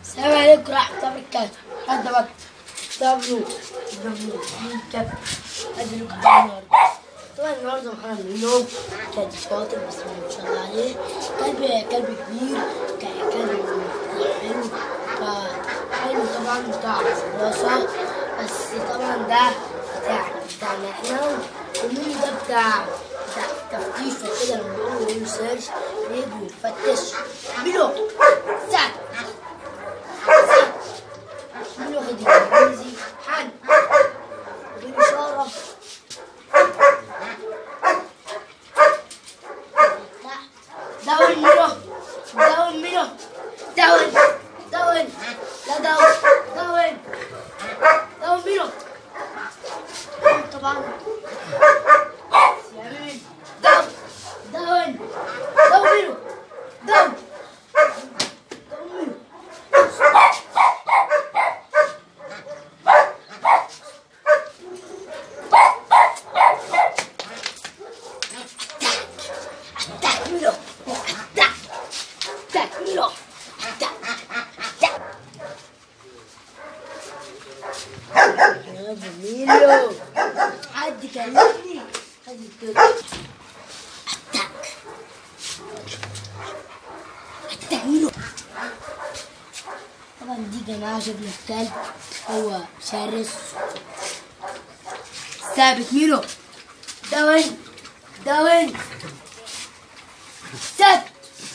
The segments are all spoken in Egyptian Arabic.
السلام عليكم ورحمة الله وبركاته هذا بط دبلو دبلو مين كف هذا لوك على النهاردة طبعا النهاردة محمد منهم كان شاطر بس ما شاء الله عليه كلب كلب كبير ك- كلب حلو ف- حلو طبعا بتاع دراسة بس طبعا ده بتاع بتاعنا احنا ومين ده بتاع بتاع تفتيش وكده لما بيقولوا يعملوا سيرش بيجوا يفتش بيلو ساعة من واخد الانجليزي حد بالاشاره داون منه داون منه داون داون لا داون داون داون منه طبعا يمين داون داون داون منه داون داون منه Dámelo. Dá. Dámelo. Dá. Dá. يا جميلو حد كلمني حد كده اتاك اتاكيلو طبعا دي جماعة شكل الكلب هو شرس ثابت ميلو داون داون ثابت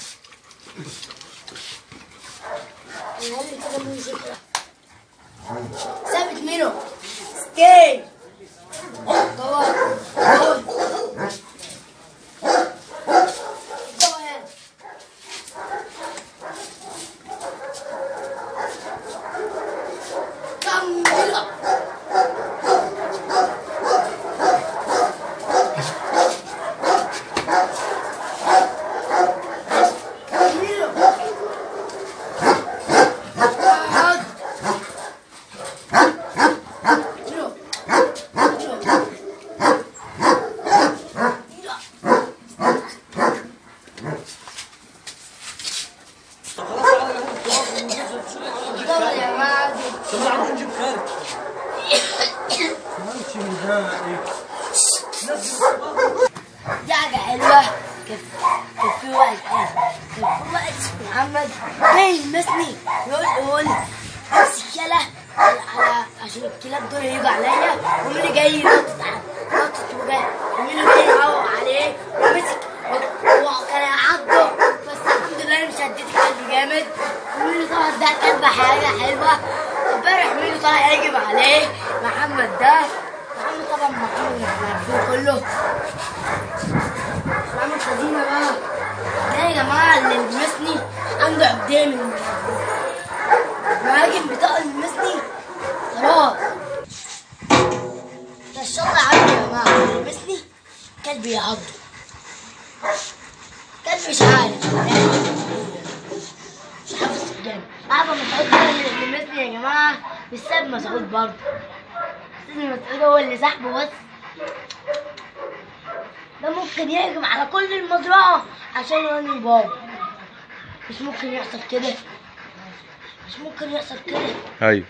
ثابت مينو ستي طبعا طبعا طبعا كمل كمل طبعا يا معلم طب عم نجيب خالد ماشي نهائي دي حاجة حلوة كان كان في واحد قال كان في واحد اسمه محمد جاي يلمسني يقول يقول امسك يلا على على- عشان الكلاب دول يجوا عليا ومين اللي جاي ينطط على- نطط وجاي ومين اللي جاي يعوق عليه ومسك هو كان هيعضه بس الحمد لله انا مش هديت الكلب جامد ومين اللي طبعا ده كلب حاجة حلوة امبارح مين اللي طلع يهجم عليه محمد ده محمد طبعا محمد احنا عارفينه كله عامل خزينة بقى ده يا جماعة اللي لمسني عنده عقدين من المهاجم بتاع اللي لمسني خلاص ده الشطر عنده يا جماعة اللي لمسني كلب يعضه كلب مش عارف مش حافظ قدامي عارفة مسعود ده اللي لمسني يا جماعة بسبب مسعود برضه سيدي مسعود هو اللي سحبه بس ده ممكن يهجم على كل المزرعة عشان يرمي بابا مش ممكن يحصل كده مش ممكن يحصل كده ايوه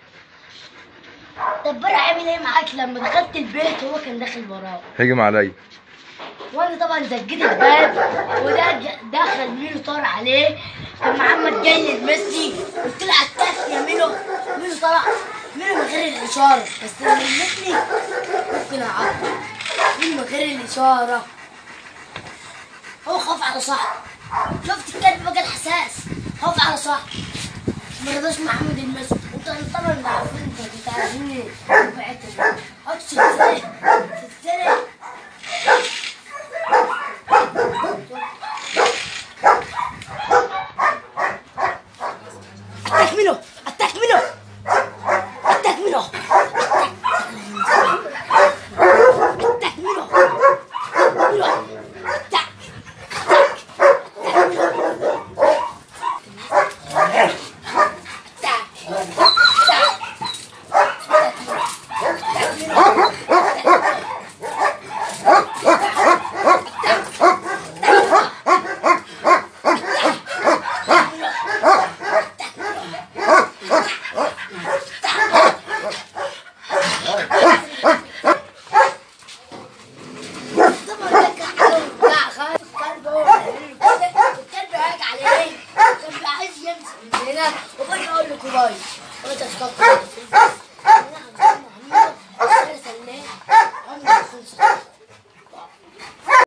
طب امبارح عامل ايه معاك لما دخلت البيت وهو كان داخل وراه هجم عليا وانا طبعا زجيت الباب وده ج- دخل ميلو طار عليه كان محمد جاي يلمسني قلت له عتاك يا ميلو ميلو طلع ميلو من غير الاشاره بس لما يلمسني ممكن اعضه ميلو من غير الاشاره هو خاف على صاحبه شفت الكلب بقى الحساس خاف على صاحبه ما رضاش محمد يلمسه انت طبعا انت عارفين انت انت عارفين الحته دي اكشن تتسرق تتسرق تكمله